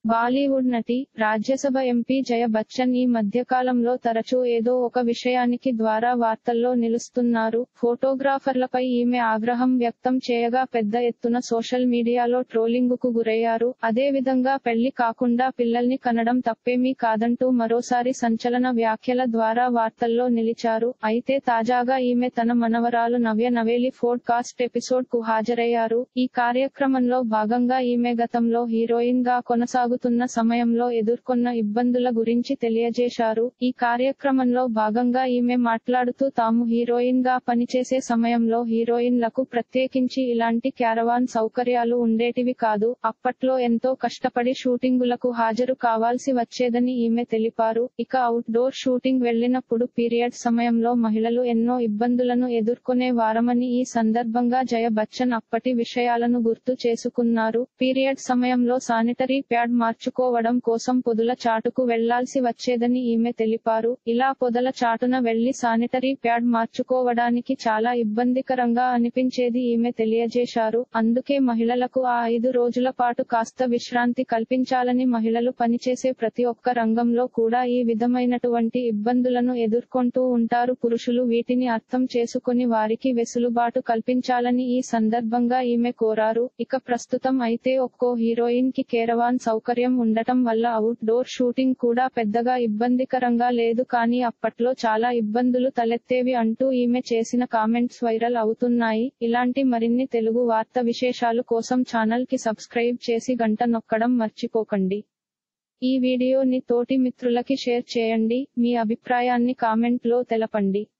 బాలీవుడ్ నటి రాజ్యసభ ఎంపీ జయ బచ్చన్ ఈ మధ్యకాలంలో తరచూ ఏదో ఒక విషయానికి ద్వారా వార్తల్లో నిలుస్తున్నారు ఫోటోగ్రాఫర్లపై ఈమె ఆగ్రహం వ్యక్తం చేయగా పెద్ద ఎత్తున సోషల్ మీడియాలో ట్రోలింగుకు గురయ్యారు అదే విధంగా పెళ్లి కాకుండా పిల్లల్ని కనడం తప్పేమీ కాదంటూ మరోసారి సంచలన వ్యాఖ్యల ద్వారా వార్తల్లో నిలిచారు అయితే తాజాగా ఈమె తన మనవరాలు నవ్య నవేలి ఫోడ్కాస్ట్ ఎపిసోడ్ కు హాజరయ్యారు ఈ కార్యక్రమంలో భాగంగా ఈమె గతంలో హీరోయిన్ గా కొనసాగుతున్న సమయంలో ఎదుర్కొన్న ఇబ్బందుల గురించి తెలియజేశారు ఈ కార్యక్రమంలో భాగంగా ఈమె మాట్లాడుతూ తాము హీరోయిన్ గా పనిచేసే సమయంలో హీరోయిన్లకు ప్రత్యేకించి ఇలాంటి క్యారవాన్ సౌకర్యాలు ఉండేటివి కాదు అప్పట్లో ఎంతో కష్టపడి షూటింగులకు హాజరు కావాల్సి వచ్చేదని ఈమె తెలిపారు ఇక అవుట్ డోర్ షూటింగ్ వెళ్లినప్పుడు పీరియడ్ సమయంలో మహిళలు ఎన్నో ఇబ్బందులను ఎదుర్కొనే వారమని ఈ సందర్భంగా జయ బచ్చన్ అప్పటి విషయాలను గుర్తు చేసుకున్నారు పీరియడ్ సమయంలో సానిటరీ ప్యాడ్ మార్చుకోవడం కోసం పొదుల చాటుకు వెళ్లాల్సి వచ్చేదని ఈమె తెలిపారు ఇలా పొదల చాటున వెళ్లి సానిటరీ ప్యాడ్ మార్చుకోవడానికి చాలా ఇబ్బందికరంగా అనిపించేది ఈమె తెలియజేశారు అందుకే మహిళలకు ఆ ఐదు రోజుల పాటు కాస్త విశ్రాంతి కల్పించాలని మహిళలు పనిచేసే ప్రతి ఒక్క రంగంలో కూడా ఈ విధమైనటువంటి ఇబ్బందులను ఎదుర్కొంటూ ఉంటారు పురుషులు వీటిని అర్థం చేసుకుని వారికి వెసులుబాటు కల్పించాలని ఈ సందర్భంగా ఈమె కోరారు ఇక ప్రస్తుతం అయితే ఒక్కో హీరోయిన్ కి కేరవాన్ సౌకర్యం ఉండటం వల్ల అవుట్ డోర్ షూటింగ్ కూడా పెద్దగా ఇబ్బందికరంగా లేదు కానీ అప్పట్లో చాలా ఇబ్బందులు తలెత్తేవి అంటూ ఈమె చేసిన కామెంట్స్ వైరల్ అవుతున్నాయి ఇలాంటి మరిన్ని తెలుగు వార్త విశేషాలు కోసం ఛానల్ కి సబ్స్క్రైబ్ చేసి గంట నొక్కడం మర్చిపోకండి ఈ వీడియోని తోటి మిత్రులకి షేర్ చేయండి మీ అభిప్రాయాన్ని కామెంట్ లో తెలపండి